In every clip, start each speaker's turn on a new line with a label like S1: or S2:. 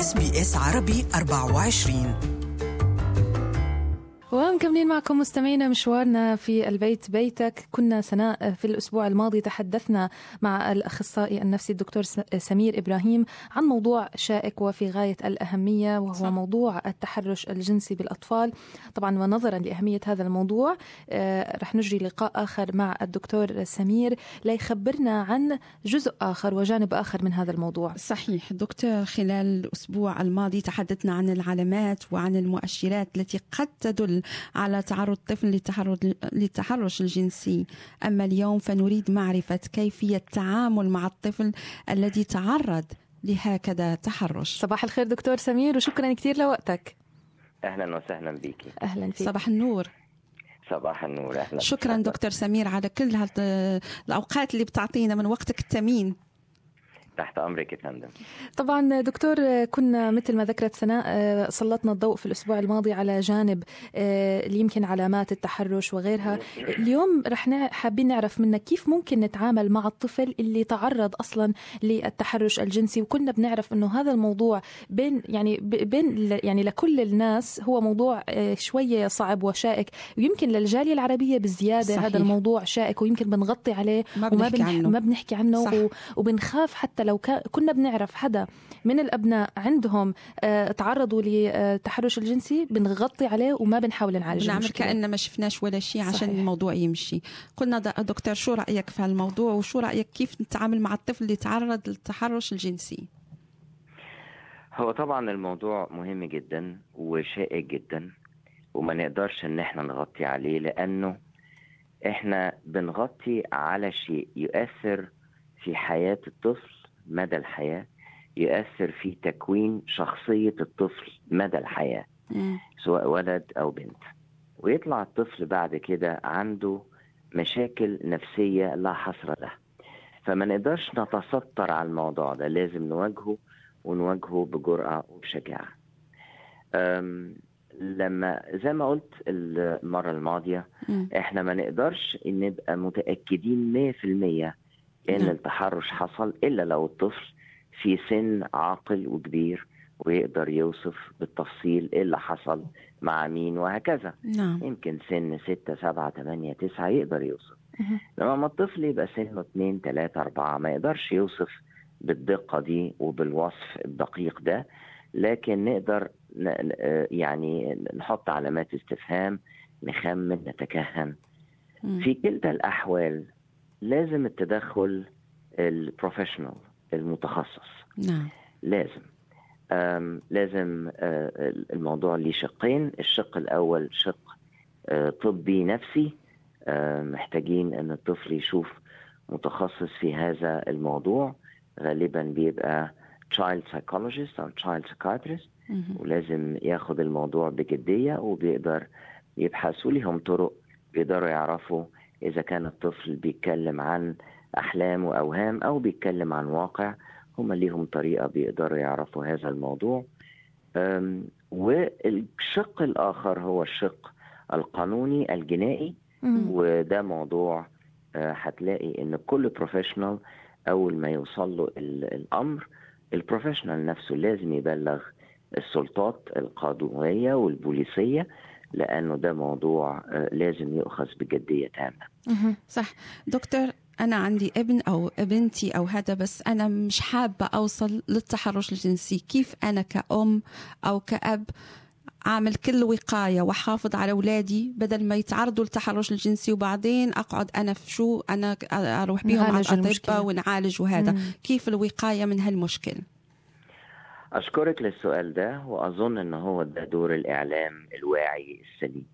S1: اس بي اس عربي 24
S2: ومكملين معكم مستمعينا مشوارنا في البيت بيتك كنا سناء في الأسبوع الماضي تحدثنا مع الأخصائي النفسي الدكتور سمير إبراهيم عن موضوع شائك وفي غاية الأهمية وهو صح. موضوع التحرش الجنسي بالأطفال طبعا ونظرا لأهمية هذا الموضوع آه، رح نجري لقاء آخر مع الدكتور سمير ليخبرنا عن جزء آخر وجانب آخر من هذا الموضوع
S3: صحيح دكتور خلال الأسبوع الماضي تحدثنا عن العلامات وعن المؤشرات التي قد تدل على تعرض الطفل للتحرش الجنسي أما اليوم فنريد معرفة كيفية التعامل مع الطفل الذي تعرض لهكذا تحرش
S2: صباح الخير دكتور سمير وشكرا كثير لوقتك
S4: أهلا وسهلا بك
S2: أهلا فيك
S3: صباح النور
S4: صباح النور أهلا
S3: شكرا دكتور سمير على كل الأوقات اللي بتعطينا من وقتك الثمين
S4: تحت امرك يا فندم
S2: طبعا دكتور كنا مثل ما ذكرت سناء سلطنا الضوء في الاسبوع الماضي على جانب آه، اللي يمكن علامات التحرش وغيرها اليوم رح حابين نعرف منك كيف ممكن نتعامل مع الطفل اللي تعرض اصلا للتحرش الجنسي وكنا بنعرف انه هذا الموضوع بين يعني بين يعني لكل الناس هو موضوع آه، شويه صعب وشائك ويمكن للجاليه العربيه بالزياده صحيح. هذا الموضوع شائك ويمكن بنغطي عليه
S3: ما بنحكي عنه
S2: ما بنحكي عنه صح. وبنخاف حتى حتى لو كنا بنعرف حدا من الابناء عندهم آه، تعرضوا للتحرش الجنسي بنغطي عليه وما بنحاول نعالج
S3: بنعمل كأن ما شفناش ولا شيء عشان صحيح. الموضوع يمشي قلنا دكتور شو رأيك في هالموضوع وشو رأيك كيف نتعامل مع الطفل اللي تعرض للتحرش الجنسي
S4: هو طبعا الموضوع مهم جدا وشائك جدا وما نقدرش ان احنا نغطي عليه لانه احنا بنغطي على شيء يؤثر في حياة الطفل مدى الحياة يؤثر في تكوين شخصية الطفل مدى الحياة سواء ولد أو بنت ويطلع الطفل بعد كده عنده مشاكل نفسية لا حصر لها فما نقدرش نتستر على الموضوع ده لازم نواجهه ونواجهه بجرأة وبشجاعة لما زي ما قلت المرة الماضية احنا ما نقدرش نبقى متأكدين 100% ان نعم. التحرش حصل الا لو الطفل في سن عاقل وكبير ويقدر يوصف بالتفصيل ايه اللي حصل مع مين وهكذا
S3: نعم.
S4: يمكن سن ستة سبعة ثمانية تسعة يقدر يوصف لما الطفل يبقى سنه اتنين تلاتة أربعة ما يقدرش يوصف بالدقة دي وبالوصف الدقيق ده لكن نقدر يعني نحط علامات استفهام نخمن نتكهن في كلتا الأحوال لازم التدخل البروفيشنال المتخصص
S3: نعم
S4: لازم لازم آه، الموضوع ليه شقين الشق الاول شق آه، طبي نفسي محتاجين ان الطفل يشوف متخصص في هذا الموضوع غالبا بيبقى child psychologist او child psychiatrist ولازم ياخد الموضوع بجدية وبيقدر يبحثوا لهم طرق بيقدروا يعرفوا إذا كان الطفل بيتكلم عن أحلام وأوهام أو بيتكلم عن واقع هم ليهم طريقة بيقدروا يعرفوا هذا الموضوع والشق الآخر هو الشق القانوني الجنائي وده موضوع آه، هتلاقي ان كل بروفيشنال اول ما يوصل له الامر البروفيشنال نفسه لازم يبلغ السلطات القانونيه والبوليسيه لانه ده موضوع آه، لازم يؤخذ بجديه تامه.
S3: صح دكتور انا عندي ابن او بنتي او هذا بس انا مش حابه اوصل للتحرش الجنسي كيف انا كأم او كأب اعمل كل وقايه واحافظ على اولادي بدل ما يتعرضوا للتحرش الجنسي وبعدين اقعد انا في شو انا اروح بيهم على الاطباء ونعالج وهذا مم. كيف الوقايه من هالمشكل
S4: أشكرك للسؤال ده وأظن أن هو ده دور الإعلام الواعي السليم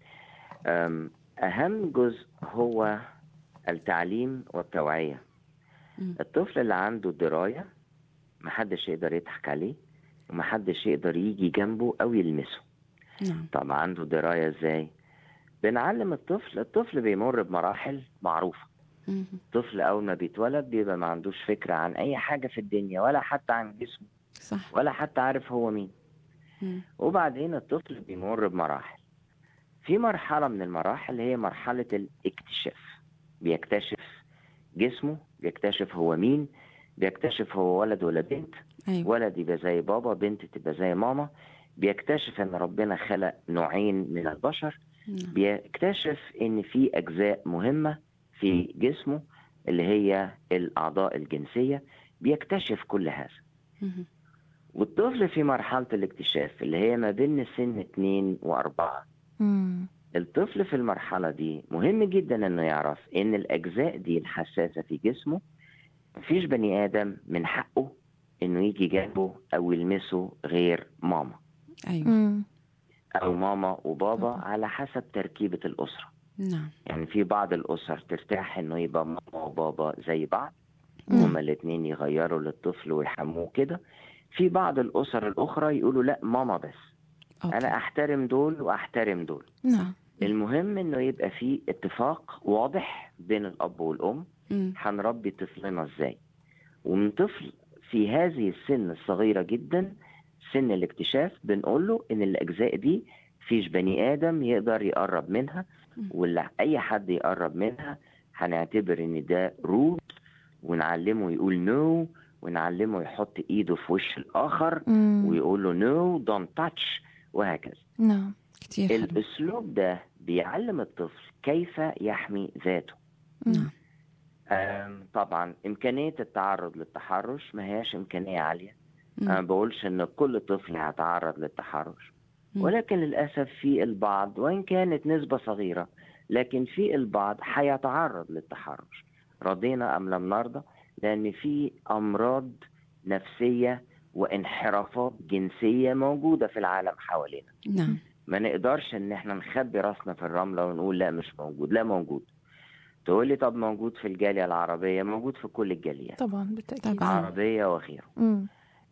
S4: أهم جزء هو التعليم والتوعية الطفل اللي عنده دراية محدش يقدر يضحك عليه ومحدش يقدر يجي جنبه أو يلمسه
S3: نعم.
S4: طب عنده دراية إزاي بنعلم الطفل الطفل بيمر بمراحل معروفة الطفل أول ما بيتولد بيبقى ما عندوش فكرة عن أي حاجة في الدنيا ولا حتى عن جسمه
S3: صح.
S4: ولا حتى عارف هو مين
S3: مم.
S4: وبعدين الطفل بيمر بمراحل في مرحلة من المراحل هي مرحلة الاكتشاف بيكتشف جسمه بيكتشف هو مين بيكتشف هو ولد ولا بنت
S3: أيوة.
S4: ولد يبقى زي بابا بنت تبقى زي ماما بيكتشف ان ربنا خلق نوعين من البشر
S3: نعم.
S4: بيكتشف ان في اجزاء مهمه في جسمه اللي هي الاعضاء الجنسيه بيكتشف كل هذا
S3: مهم.
S4: والطفل في مرحله الاكتشاف اللي هي ما بين سن اتنين واربعه
S2: مم.
S4: الطفل في المرحله دي مهم جدا انه يعرف ان الاجزاء دي الحساسه في جسمه مفيش بني ادم من حقه انه يجي جنبه او يلمسه غير ماما
S3: أيوة
S2: مم.
S4: او ماما وبابا
S3: طبعا.
S4: على حسب تركيبه الاسره
S3: نعم
S4: يعني في بعض الاسر ترتاح انه يبقى ماما وبابا زي بعض
S2: مم.
S4: هما الاثنين يغيروا للطفل ويحموه كده في بعض الاسر الاخرى يقولوا لا ماما بس
S3: أوكي.
S4: انا احترم دول واحترم دول
S2: نعم
S4: المهم انه يبقى في اتفاق واضح بين الاب والام
S3: مم.
S4: هنربي طفلنا ازاي ومن طفل في هذه السن الصغيرة جدا سن الاكتشاف بنقول له ان الاجزاء دي فيش بني ادم يقدر يقرب منها
S3: مم.
S4: ولا اي حد يقرب منها هنعتبر ان ده رود ونعلمه يقول نو ونعلمه يحط ايده في وش الاخر
S2: مم.
S4: ويقول له نو دونت تاتش وهكذا
S2: نعم
S3: كتير حلو
S4: الاسلوب ده بيعلم الطفل كيف يحمي ذاته
S2: مم.
S3: نعم
S4: أم، طبعا إمكانية التعرض للتحرش ما هياش إمكانية عالية
S3: مم.
S4: أنا ما بقولش إن كل طفل هيتعرض للتحرش
S3: مم.
S4: ولكن للأسف في البعض وإن كانت نسبة صغيرة لكن في البعض هيتعرض للتحرش رضينا أم لم نرضى لأن في أمراض نفسية وانحرافات جنسية موجودة في العالم حوالينا
S3: نعم
S4: ما نقدرش ان احنا نخبي راسنا في الرملة ونقول لا مش موجود لا موجود تقول لي طب موجود في الجالية العربية موجود في كل الجاليات
S2: طبعا بالتأكيد
S3: طبعاً.
S4: عربية وغيره
S2: مم.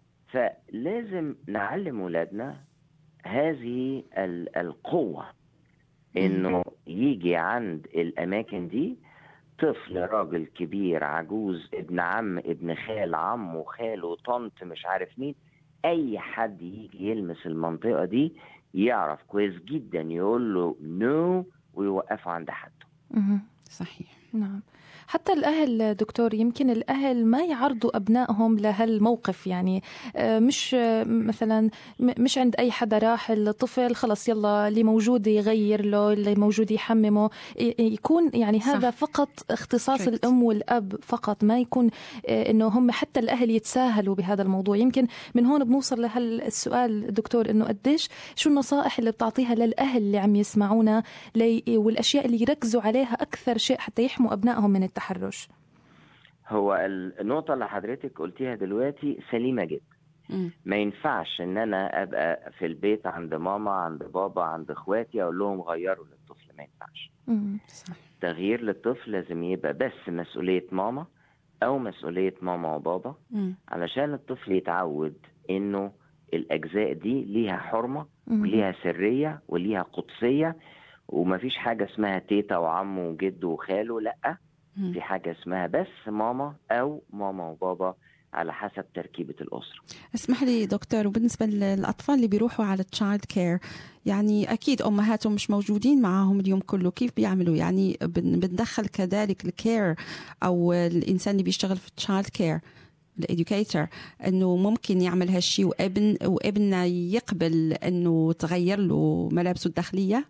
S4: فلازم نعلم ولادنا هذه ال- القوة انه يجي عند الاماكن دي طفل راجل كبير عجوز ابن عم ابن خال عمه خاله طنط مش عارف مين اي حد يجي يلمس المنطقة دي يعرف كويس جدا يقول له نو ويوقفه عند حده
S2: مم.
S3: صحيح
S2: نعم حتى الأهل دكتور يمكن الأهل ما يعرضوا أبنائهم لهالموقف يعني آه، مش آه، مثلا م- مش عند أي حدا راح الطفل خلص يلا اللي موجود يغير له اللي موجود يحممه ي- يكون يعني
S3: صح.
S2: هذا فقط اختصاص
S3: Correct.
S2: الأم والأب فقط ما يكون آه، إنه هم حتى الأهل يتساهلوا بهذا الموضوع يمكن من هون بنوصل لهالسؤال دكتور إنه قديش شو النصائح اللي بتعطيها للأهل اللي عم يسمعونا لي والأشياء اللي يركزوا عليها أكثر شيء حتى يحموا أبنائهم من التحرش
S4: هو النقطة اللي حضرتك قلتيها دلوقتي سليمة جدا
S3: مم.
S4: ما ينفعش ان انا ابقى في البيت عند ماما عند بابا عند اخواتي اقول لهم غيروا للطفل ما ينفعش
S2: مم.
S3: صح
S4: تغيير للطفل لازم يبقى بس مسؤولية ماما او مسؤولية ماما وبابا
S3: مم.
S4: علشان الطفل يتعود انه الاجزاء دي ليها حرمة
S2: مم.
S4: وليها سرية وليها قدسية ومفيش حاجة اسمها تيتا وعمه وجده وخاله لأ
S3: مم.
S4: في حاجة اسمها بس ماما أو ماما وبابا على حسب تركيبة الأسرة
S3: اسمح لي دكتور وبالنسبة للأطفال اللي بيروحوا على تشايلد كير يعني أكيد أمهاتهم مش موجودين معاهم اليوم كله كيف بيعملوا يعني بن- بندخل كذلك الكير أو الإنسان اللي بيشتغل في تشايلد كير الإديوكيتر انه ممكن يعمل هالشيء وابن وابننا يقبل انه تغير له ملابسه الداخليه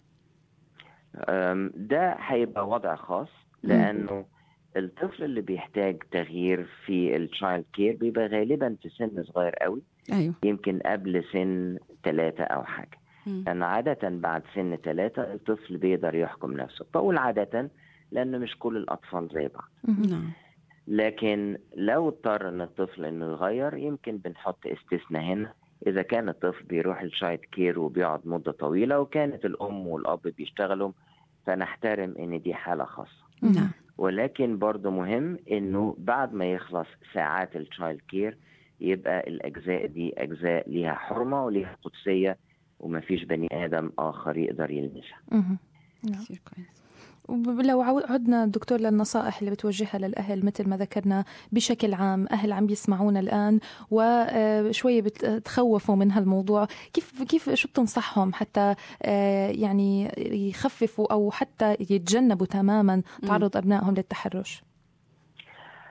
S4: أم، ده هيبقى وضع خاص
S3: مم.
S4: لأنه الطفل اللي بيحتاج تغيير في التشايلد كير بيبقى غالبا في سن صغير قوي
S3: ايوه
S4: يمكن قبل سن ثلاثة أو حاجة
S3: مم.
S4: لأن عادة بعد سن ثلاثة الطفل بيقدر يحكم نفسه بقول عادة لأن مش كل الأطفال زي بعض
S2: مم.
S3: نعم
S4: لكن لو اضطر ان الطفل انه يغير يمكن بنحط استثناء هنا اذا كان الطفل بيروح الشايد كير وبيقعد مده طويله وكانت الام والاب بيشتغلوا فنحترم ان دي حاله خاصه
S2: مم.
S3: نعم
S4: ولكن برضه مهم انه بعد ما يخلص ساعات الشايلد كير يبقى الاجزاء دي اجزاء ليها حرمه وليها قدسيه ومفيش بني ادم اخر يقدر يلمسها
S2: مهم. نعم.
S3: كثير كويس
S2: لو عو- عدنا دكتور للنصائح اللي بتوجهها للأهل مثل ما ذكرنا بشكل عام أهل عم بيسمعونا الآن وشوية بتخوفوا من هالموضوع كيف كيف شو بتنصحهم حتى آه، يعني يخففوا أو حتى يتجنبوا تماما تعرض أبنائهم للتحرش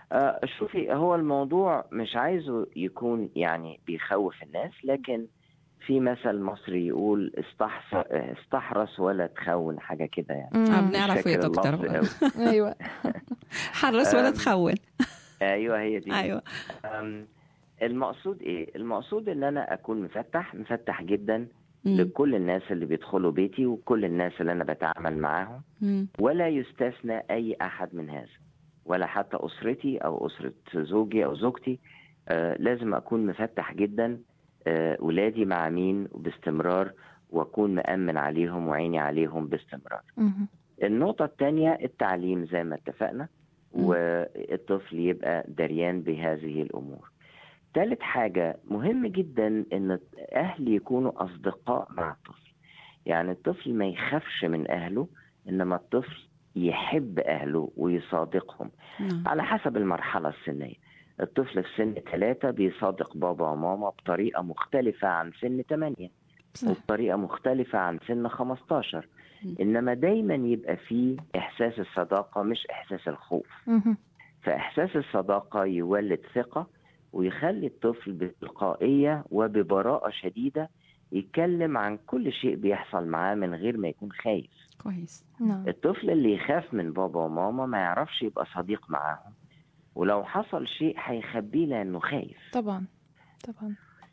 S4: آه، شوفي هو الموضوع مش عايزه يكون يعني بيخوف الناس لكن في مثل مصري يقول استحص... استحرس ولا تخون حاجه كده يعني
S3: آه،
S2: مم.
S3: بنعرف
S4: مش
S3: يا
S4: فاكر
S3: دكتور
S4: اللفظ أوي.
S2: ايوه
S3: حرص ولا
S4: أم،
S3: تخون
S4: ايوه هي دي
S3: ايوه
S4: أم، المقصود ايه المقصود ان انا اكون مفتح مفتح جدا
S3: مم.
S4: لكل الناس اللي بيدخلوا بيتي وكل الناس اللي انا بتعامل معاهم
S3: مم.
S4: ولا يستثنى اي احد من هذا ولا حتى اسرتي او اسره زوجي او زوجتي آه لازم اكون مفتح جدا آه ولادي مع مين وباستمرار واكون مامن عليهم وعيني عليهم باستمرار
S2: مهم.
S4: النقطه الثانيه التعليم زي ما اتفقنا
S3: مم.
S4: والطفل يبقى دريان بهذه الامور ثالث حاجه مهم جدا ان اهل يكونوا اصدقاء مع الطفل يعني الطفل ما يخافش من اهله انما الطفل يحب اهله ويصادقهم
S3: نعم
S4: على حسب المرحله السنيه الطفل في سن ثلاثة بيصادق بابا وماما بطريقة مختلفة عن سن ثمانية
S3: صح
S4: وبطريقة مختلفة عن سن 15
S3: مم.
S4: إنما دايما يبقى فيه إحساس الصداقة مش إحساس الخوف
S2: مهم.
S4: فإحساس الصداقة يولد ثقة ويخلي الطفل بتلقائية وببراءة شديدة يتكلم عن كل شيء بيحصل معاه من غير ما يكون خايف
S3: كويس
S2: نعم
S4: الطفل اللي يخاف من بابا وماما ما يعرفش يبقى صديق معاهم ولو حصل شيء هيخبيه لأنه خايف
S2: طبعا طبعا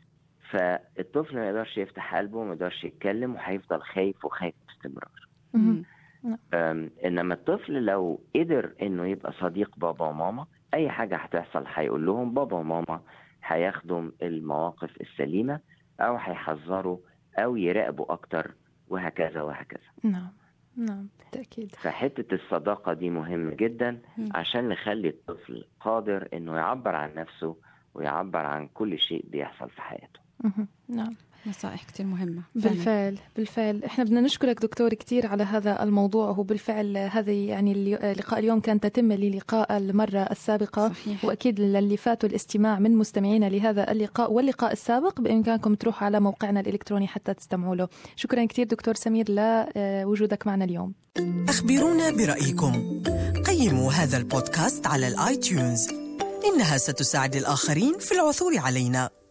S4: فالطفل ما يقدرش يفتح قلبه وما يقدرش يتكلم وهيفضل خايف وخايف باستمرار
S2: مهم.
S3: مم.
S4: أم، انما الطفل لو قدر انه يبقى صديق بابا وماما اي حاجه هتحصل هيقول لهم بابا وماما هياخدوا المواقف السليمه او هيحذروا او يراقبوا اكتر وهكذا وهكذا
S2: نعم نعم بالتأكيد
S4: فحته الصداقه دي مهم جدا
S3: مم.
S4: عشان نخلي الطفل قادر انه يعبر عن نفسه ويعبر عن كل شيء بيحصل في حياته
S2: مهم. نعم
S3: نصائح كتير مهمة فعلاً.
S2: بالفعل بالفعل احنا بدنا نشكرك دكتور كثير على هذا الموضوع وهو بالفعل هذه يعني اللي- لقاء اليوم كان تتم للقاء المرة السابقة
S3: صحيح
S2: واكيد للي فاتوا الاستماع من مستمعينا لهذا اللقاء واللقاء السابق بامكانكم تروحوا على موقعنا الالكتروني حتى تستمعوا له شكرا كثير دكتور سمير لوجودك معنا اليوم
S1: أخبرونا برأيكم قيموا هذا البودكاست على الآيتيونز إنها ستساعد الآخرين في العثور علينا